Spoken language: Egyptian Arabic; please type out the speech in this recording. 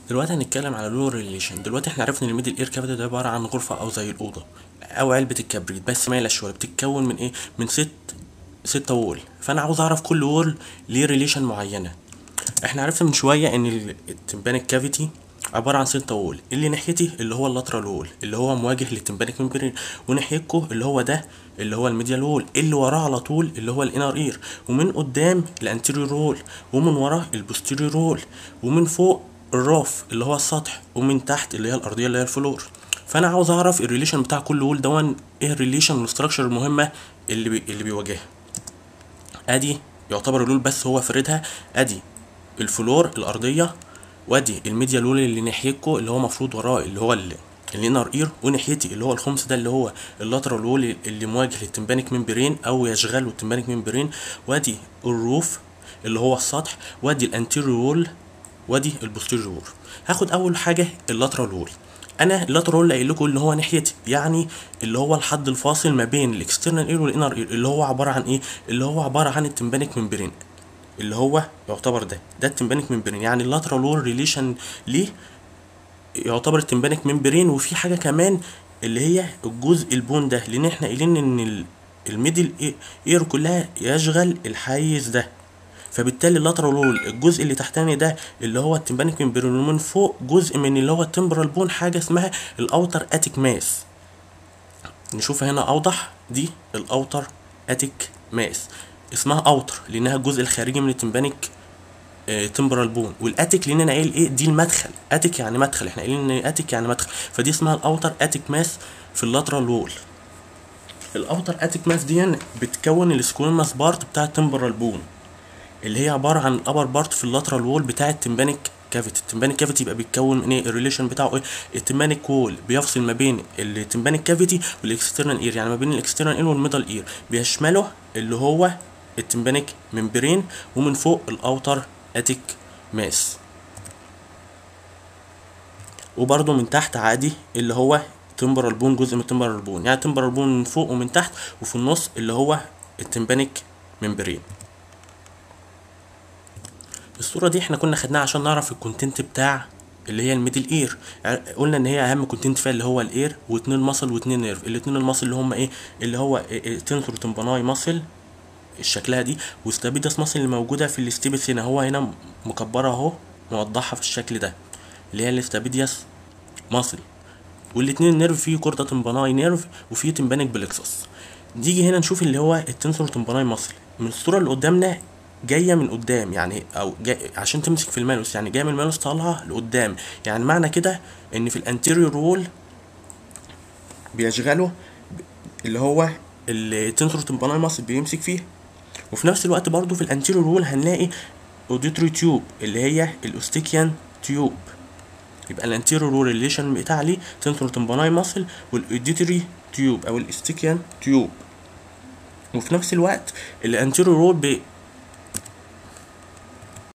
دلوقتي هنتكلم على لور ريليشن دلوقتي احنا عرفنا ان الميدل اير كافيتي ده عباره عن غرفه او زي الاوضه او علبه الكبريت بس مايله شويه بتتكون من ايه من ست ستة وول فانا عاوز اعرف كل وول ليه ريليشن معينه احنا عرفنا من شويه ان التمبانيك كافيتي عبارة عن ستة وول اللي ناحيتي اللي هو اللاترال وول اللي هو مواجه للتمبانيك ممبرين وناحيتكو اللي هو ده اللي هو الميديال وول اللي وراه على طول اللي هو الانر اير ومن قدام الانتيريور وول ومن وراه البوستيريور وول ومن فوق الراف اللي هو السطح ومن تحت اللي هي الارضيه اللي هي الفلور فانا عاوز اعرف الريليشن بتاع كل وول دون ايه الريليشن والاستراكشر المهمه اللي بي اللي بيواجهها ادي يعتبر الوول بس هو فردها ادي الفلور الارضيه وادي الميديا لول اللي ناحيتكو اللي هو مفروض وراه اللي هو اللي الانر اير وناحيتي اللي هو الخمس ده اللي هو اللاترال وول اللي مواجه للتمبانيك ممبرين او يشغله التمبانيك ممبرين وادي الروف اللي هو السطح وادي الانتيريور وول وادي البوستيريور وول هاخد اول حاجه اللاترال وول انا اللاترال وول قايل لكم اللي هو ناحيتي يعني اللي هو الحد الفاصل ما بين الاكسترنال اير والانر اير اللي هو عباره عن ايه اللي هو عباره عن التمبانيك ممبرين اللي هو يعتبر ده ده التمبانيك ممبرين يعني اللاترال وول ريليشن ليه يعتبر التمبانيك ممبرين وفي حاجه كمان اللي هي الجزء البون ده لان احنا قايلين ان الميدل اير كلها يشغل الحيز ده فبالتالي اللاترال وول الجزء اللي تحتاني ده اللي هو التمبانيك ممبرين ومن فوق جزء من اللي هو التمبرال بون حاجه اسمها الاوتر اتيك ماس نشوفها هنا اوضح دي الاوتر اتيك ماس اسمها اوتر لانها الجزء الخارجي من التمبانيك آه تمبرال بون والاتيك لان انا قايل ايه دي المدخل اتيك يعني مدخل احنا قايلين ان اتيك يعني مدخل فدي اسمها الاوتر اتيك ماس في اللاترال وول الاوتر اتيك ماس دي بتكون السكويماس بارت بتاع التمبرال بون اللي هي عباره عن الابر بارت في اللاترال وول بتاع التمبانيك كافيتي التمبانيك كافيتي يبقى بيتكون من ايه الريليشن بتاعه ايه التمبانيك وول بيفصل ما بين التمبانيك كافيتي والاكسترنال اير يعني ما بين الاكسترنال اير والميدل اير بيشمله اللي هو التمبانيك ممبرين ومن فوق الاوتر اتيك ماس وبرده من تحت عادي اللي هو تمبرال بون جزء من التمبرال بون يعني تمبرال بون من فوق ومن تحت وفي النص اللي هو التمبانيك ممبرين الصورة دي احنا كنا خدناها عشان نعرف الكونتنت بتاع اللي هي الميدل اير قلنا ان هي اهم كونتنت فيها اللي هو الاير واتنين ماسل واتنين نيرف الاتنين الماسل اللي هم ايه اللي هو تنسور تمباناي ماسل شكلها دي وستابيدس ماسل اللي موجوده في الاستيبس هنا هو هنا مكبره اهو موضحها في الشكل ده اللي هي الاستابيدياس ماسل والاتنين نيرف فيه كورتا تمباناي نيرف وفيه تمبانيك بلكسس نيجي هنا نشوف اللي هو التنسور تمباناي ماسل من الصوره اللي قدامنا جايه من قدام يعني او جاي عشان تمسك في المالوس يعني جايه من المالوس طالعه لقدام يعني معنى كده ان في الانتيريور وول بيشغله اللي هو التنسور تمباناي ماسل بيمسك فيه وفي نفس الوقت برضو في الانتيريور وول هنلاقي اوديتوري تيوب اللي هي الاوستيكيان تيوب يبقى الانتيريور وول ريليشن بتاع ليه تنسور تمباناي ماسل والاوديتوري تيوب او الاستيكيان تيوب وفي نفس الوقت الانتيريور وول